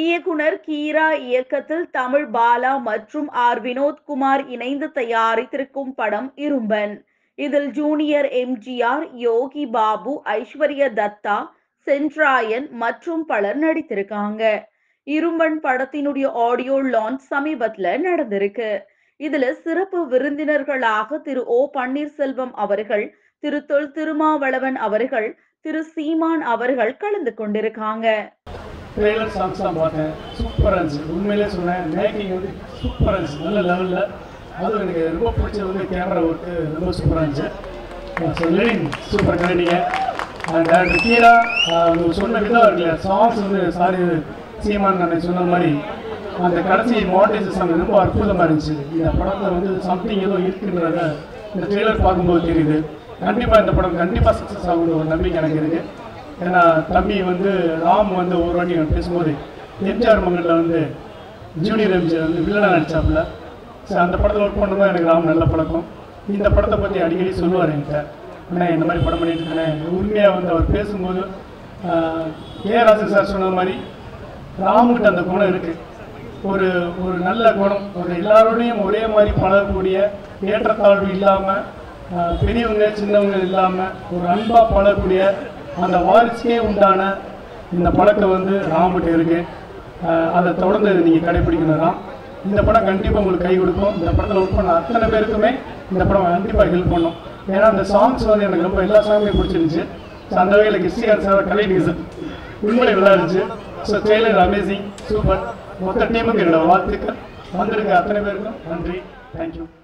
இயக்குனர் கீரா இயக்கத்தில் தமிழ் பாலா மற்றும் ஆர் வினோத்குமார் இணைந்து தயாரித்திருக்கும் படம் இரும்பன் இதில் ஜூனியர் எம்ஜிஆர் யோகி பாபு ஐஸ்வர்யா தத்தா சென்ட்ராயன் மற்றும் பலர் நடித்திருக்காங்க இரும்பன் படத்தினுடைய ஆடியோ லான்ச் சமீபத்துல நடந்திருக்கு இதுல சிறப்பு விருந்தினர்களாக திரு ஓ பன்னீர்செல்வம் அவர்கள் திரு தொல் திருமாவளவன் அவர்கள் திரு சீமான் அவர்கள் கலந்து கொண்டிருக்காங்க ட்ரெய்லர் சாங்ஸ் தான் பார்த்தேன் சூப்பராக இருந்துச்சு உண்மையிலே சொன்னேன் மேக்கிங் வந்து சூப்பராக இருந்துச்சு நல்ல லெவலில் அதுவும் எனக்கு ரொம்ப பிடிச்சது வந்து கேமரா ஒர்க்கு ரொம்ப சூப்பராக இருந்துச்சு ஸோ லிரிங் சூப்பர் கண்டிங்க அண்ட் டேரக்டர் கீரா அவங்க சொன்ன விதம் இருக்குல்ல சாங்ஸ் வந்து சாரி சீமான் நான் சொன்ன மாதிரி அந்த கடைசி மாடேஜ் சாங் ரொம்ப அற்புதமாக இருந்துச்சு இந்த படத்தில் வந்து சம்திங் ஏதோ இருக்குன்றத இந்த ட்ரெய்லர் பார்க்கும்போது தெரியுது கண்டிப்பாக இந்த படம் கண்டிப்பாக சக்ஸஸ் ஆகுன்ற ஒரு நம்பிக்கை எனக்கு இருக்குது ஏன்னா தம்பி வந்து ராம் வந்து ஒரு வாட்டி அவன் பேசும்போது எம்ஜிஆர் மகளில் வந்து ஜூனியர் எம்ஜிஆர் வந்து வில்லனாக நடிச்சாப்புல ஸோ அந்த படத்தில் ஒர்க் பண்ணும்போது எனக்கு ராம் நல்ல பழக்கம் இந்த படத்தை பற்றி அடிக்கடி சொல்லுவார் என்கிட்ட அண்ணா இந்த மாதிரி படம் பண்ணிட்டு இருக்கேன் உண்மையாக வந்து அவர் பேசும்போது ஆஹ், ஏ ராசன் சார் சொன்ன மாதிரி ராமுகிட்ட அந்த குணம் இருக்குது ஒரு ஒரு நல்ல குணம் ஒரு எல்லாரோடையும் ஒரே மாதிரி பழகக்கூடிய ஏற்றத்தாழ்வு இல்லாமல் பெரியவங்க சின்னவங்க இல்லாமல் ஒரு அன்பாக பழகக்கூடிய அந்த வாரிசுக்கே உண்டான இந்த பழக்கம் வந்து ராமுகிட்ட இருக்கு ஆஹ் அதை தொடர்ந்து நீங்கள் கடைபிடிக்கணும் தான் இந்த படம் கண்டிப்பாக உங்களுக்கு கை கொடுக்கும் இந்த படத்தில் ஒர்க் பண்ண அத்தனை பேருக்குமே இந்த படம் கண்டிப்பாக ஹெல்ப் பண்ணும் ஏன்னா அந்த சாங்ஸ் வந்து எனக்கு ரொம்ப எல்லா சாங்குமே பிடிச்சிருந்துச்சு ஸோ அந்த வகையில் கிறிஸ்டியன் சார் கலை டீசன் உண்மையிலே நல்லா இருந்துச்சு ஸோ ட்ரெய்லர் அமேசிங் சூப்பர் மொத்த டீமுக்கு என்னோட வாழ்த்துக்கள் வந்திருக்க அத்தனை பேருக்கும் நன்றி தேங்க்யூ